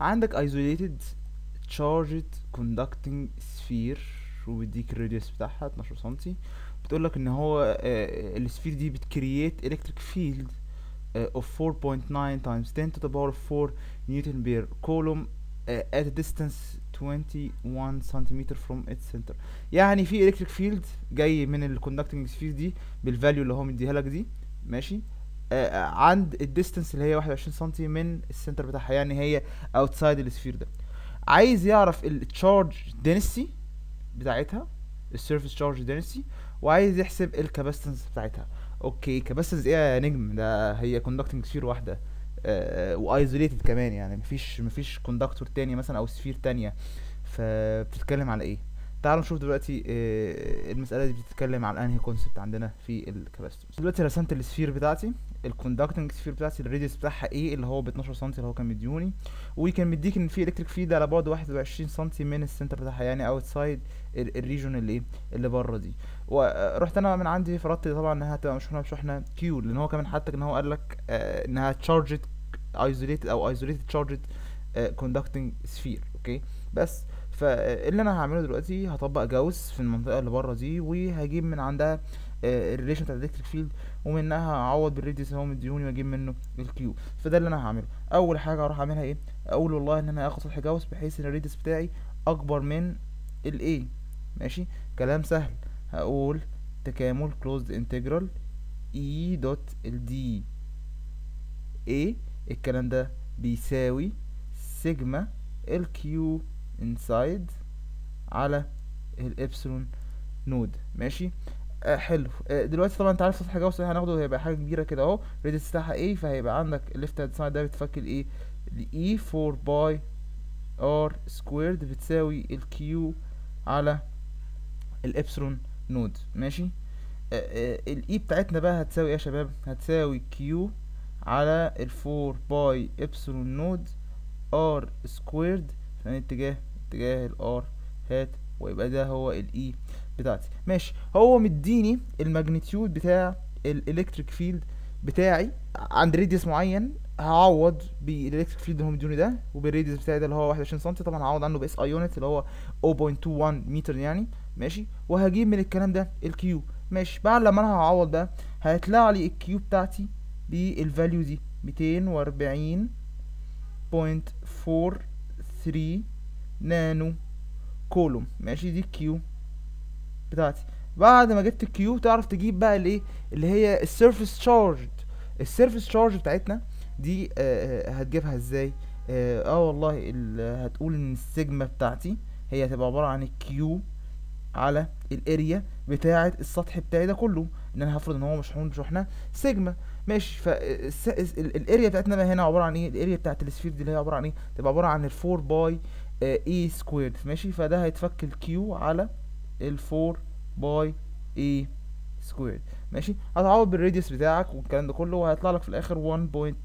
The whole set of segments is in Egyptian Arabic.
عندك isolated charged conducting sphere وبيديك الراديوس بتاعها 12 سنتي بتقول لك ان هو آه، السفير دي بتكرييت electric field آه، of 4.9 times 10 to the power of 4 newton per coulomb آه، at a distance 21 centimeter from its center يعني في electric field جاي من الكوندكتنج سفير دي بالفاليو اللي هو مديها لك دي ماشي آه، عند الديستنس اللي هي 21 سنتي من السنتر بتاعها يعني هي اوتسايد السفير ده عايز يعرف التشارج density بتاعتها السيرفيس تشارج دنسي وعايز يحسب الكاباسيتنس بتاعتها اوكي كاباسيتنس ايه يا نجم ده هي كوندكتنج سفير واحده آه وايزوليتد كمان يعني مفيش مفيش كوندكتور تاني مثلا او سفير تانية فبتتكلم على ايه تعالوا نشوف دلوقتي آه المساله دي بتتكلم على انهي كونسبت عندنا في الكاباسيتنس دلوقتي رسمت السفير بتاعتي الكوندكتنج سفير بتاعتي الراديوس بتاعها ايه اللي هو ب 12 سم اللي هو كان مديوني وكان مديك ان في الكتريك فيلد على بعد 21 سم من السنتر بتاعها يعني اوتسايد الريجون اللي ايه اللي بره دي ورحت انا من عندي فرضت طبعا انها هتبقى مشحونه بشحنه كيو لان هو كمان حتى ان هو قال لك آه انها تشارجد ايزوليتد او ايزوليتد تشارجد كوندكتنج سفير اوكي بس فاللي انا هعمله دلوقتي هطبق جاوس في المنطقه اللي بره دي وهجيب من عندها الريليشن بتاع الالكتريك فيلد ومنها هعوض بالريديوس اللي هو مديوني واجيب منه الكيو فده اللي انا هعمله اول حاجه هروح اعملها ايه اقول والله ان انا هاخد سطح جاوس بحيث ان الريديوس بتاعي اكبر من الاي ماشي كلام سهل هقول تكامل closed integral e دوت ال d a الكلام ده بيساوي سيجما ال q inside على الابسلون نود ماشي آه حلو آه دلوقتي طبعا انت عارف سطح جاوس اللي هناخده هيبقى حاجه كبيره كده اهو الريديوس بتاعها ايه فهيبقى عندك الليفت هاند سايد ده بتفك الايه ال e 4 باي ار سكويرد بتساوي الكيو على الابسلون نود ماشي الاي بتاعتنا بقى هتساوي ايه يا شباب هتساوي كيو على ال 4 باي ابسلون نود ار سكويرد في اتجاه اتجاه الار هات ويبقى ده هو الاي بتاعتي ماشي هو مديني الماجنتيود بتاع الالكتريك فيلد بتاعي عند ريديوس معين هعوض بالالكتريك فيلد اللي هو مديوني ده وبالريديوس بتاعي ده اللي هو 21 سم طبعا هعوض عنه باس اي يونت اللي هو 0.21 متر يعني ماشي وهجيب من الكلام ده الكيو ماشي بعد لما انا هعوض ده هيطلع لي الكيو بتاعتي بالفاليو دي 240.43 نانو كولوم ماشي دي الكيو بتاعتي بعد ما جبت الكيو تعرف تجيب بقى الايه اللي هي السيرفيس تشارج السيرفيس تشارج بتاعتنا دي آه هتجيبها ازاي اه, آه والله هتقول ان السيجما بتاعتي هي هتبقى عباره عن الكيو على الاريا بتاعه السطح بتاعي ده كله ان انا هفرض ان هو مشحون بشحنه سيجما ماشي فالاريا بتاعتنا بقى هنا عباره عن ايه الاريا بتاعت السفير دي اللي هي عباره عن ايه تبقى عباره عن ال 4 باي اي سكويرد ماشي فده هيتفك الكيو على ال 4 باي اي سكويرد ماشي هتعوض بالراديوس بتاعك والكلام ده كله وهيطلع لك في الاخر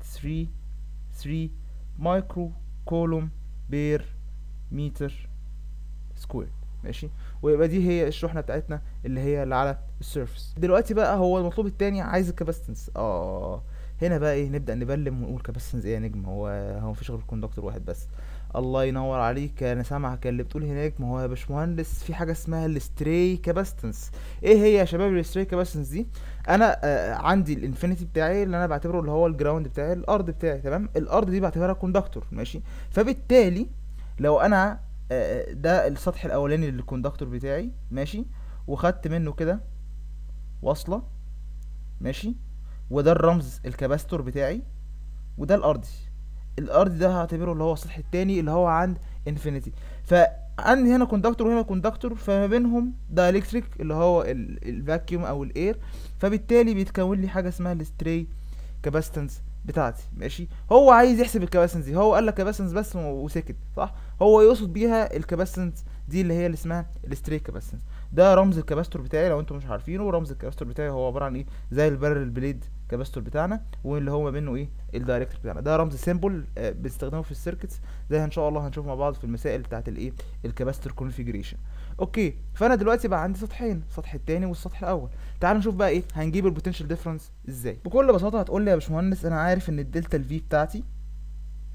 1.33 مايكرو كولوم بير متر سكوير ماشي ويبقى دي هي الشحنه بتاعتنا اللي هي اللي على السيرفس دلوقتي بقى هو المطلوب التاني عايز الكاباسيتنس اه هنا بقى ايه نبدا نبلم ونقول كاباسيتنس ايه يا نجم هو هو مفيش غير كوندكتور واحد بس الله ينور عليك انا سامعك اللي بتقول هناك ما هو يا باشمهندس في حاجه اسمها الستري كاباسيتنس ايه هي يا شباب الستري كاباسيتنس دي انا آه عندي الانفينيتي بتاعي اللي انا بعتبره اللي هو الجراوند بتاعي الارض بتاعي تمام الارض دي بعتبرها كوندكتور ماشي فبالتالي لو انا آه ده السطح الاولاني للكوندكتور بتاعي ماشي وخدت منه كده واصله ماشي وده الرمز الكاباستور بتاعي وده الارضي الارض ده هعتبره اللي هو السطح التاني اللي هو عند انفينيتي فعندي هنا كوندكتور وهنا كوندكتور فما بينهم ده الكتريك اللي هو الفاكيوم او الاير فبالتالي بيتكون لي حاجه اسمها الستري كاباستنس بتاعتي ماشي هو عايز يحسب الكاباسنس دي هو قال لك كاباسنس بس وسكت صح هو يقصد بيها الكاباسنس دي اللي هي اللي اسمها الستريك كاباسنس ده رمز الكاباستور بتاعي لو انتم مش عارفينه رمز الكاباستور بتاعي هو عباره عن ايه زي البارل بليد كاباستور بتاعنا واللي هو ما بينه ايه الدايركتور بتاعنا ده رمز سيمبل آه بنستخدمه في السيركتس زي ان شاء الله هنشوف مع بعض في المسائل بتاعت الايه الكاباستور كونفيجريشن اوكي فانا دلوقتي بقى عندي سطحين السطح الثاني والسطح الاول تعال نشوف بقى ايه هنجيب البوتنشال ديفرنس ازاي بكل بساطه هتقول لي يا باشمهندس انا عارف ان الدلتا الفي بتاعتي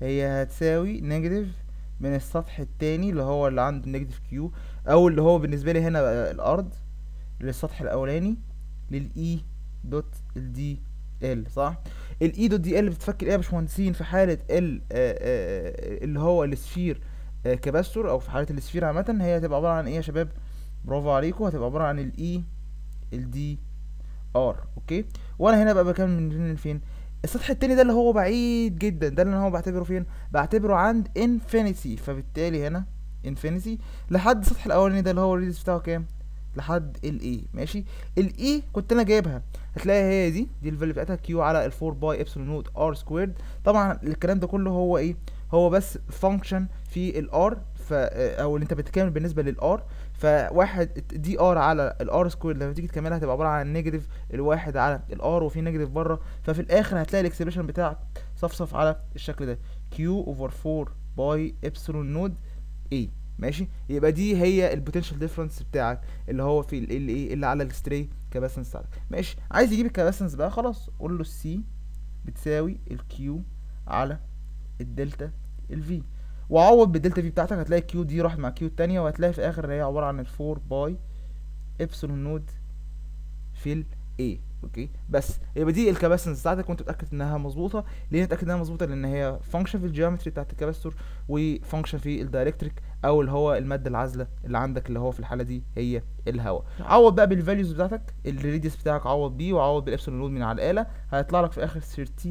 هي هتساوي نيجاتيف من السطح التاني اللي هو اللي عنده نيجاتيف كيو او اللي هو بالنسبه لي هنا بقى الارض للسطح الاولاني للاي دوت الدي ال صح الاي دوت دي ال بتفكر ايه يا باشمهندسين في حاله ال اللي هو السفير كباستور او في حاله السفير عامه هي هتبقى عباره عن ايه يا شباب برافو عليكم هتبقى عباره عن الاي الدي ار اوكي وانا هنا بقى بكمل من فين لفين السطح التاني ده اللي هو بعيد جدا ده اللي انا هو بعتبره فين بعتبره عند انفينيتي فبالتالي هنا انفينيتي لحد السطح الاولاني ده اللي هو الريديوس بتاعه كام لحد الاي ماشي الاي كنت انا جايبها هتلاقي هي دي دي الفاليو بتاعتها كيو على ال 4 باي ابسلون نوت ار سكويرد طبعا الكلام ده كله هو ايه هو بس فانكشن في الار ف او اللي انت بتكمل بالنسبه للار فواحد دي ار على الار سكوير لما تيجي تكملها هتبقى عباره عن نيجاتيف الواحد على الار وفي نيجاتيف بره ففي الاخر هتلاقي الاكسبريشن بتاعك صفصف على الشكل ده كيو اوفر 4 باي ابسلون نود اي ماشي يبقى دي هي البوتنشال ديفرنس بتاعك اللي هو في ال ايه اللي على الستري كاباسنس بتاعك ماشي عايز يجيب الكاباسنس بقى خلاص قول له السي بتساوي الكيو على الدلتا الفي وعوض بالدلتا في بتاعتك هتلاقي كيو دي راحت مع كيو التانية وهتلاقي في الاخر هي عبارة عن الفور باي ابسلون نود في ال A اوكي بس يبقى دي الكاباسنس بتاعتك وانت متاكد انها مظبوطه ليه متاكد انها مظبوطه لان هي فانكشن في الجيومتري بتاعت الكاباستور وفانكشن في الدايركتريك او اللي هو الماده العازله اللي عندك اللي هو في الحاله دي هي الهواء عوض بقى بالفاليوز بتاعتك الريديوس بتاعك عوض بيه وعوض بالابسلون نود من على الاله هيطلع لك في الاخر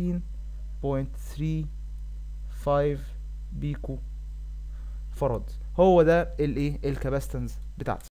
13.35 بيكو فراد هو ده الايه الكاباستنس بتاعتي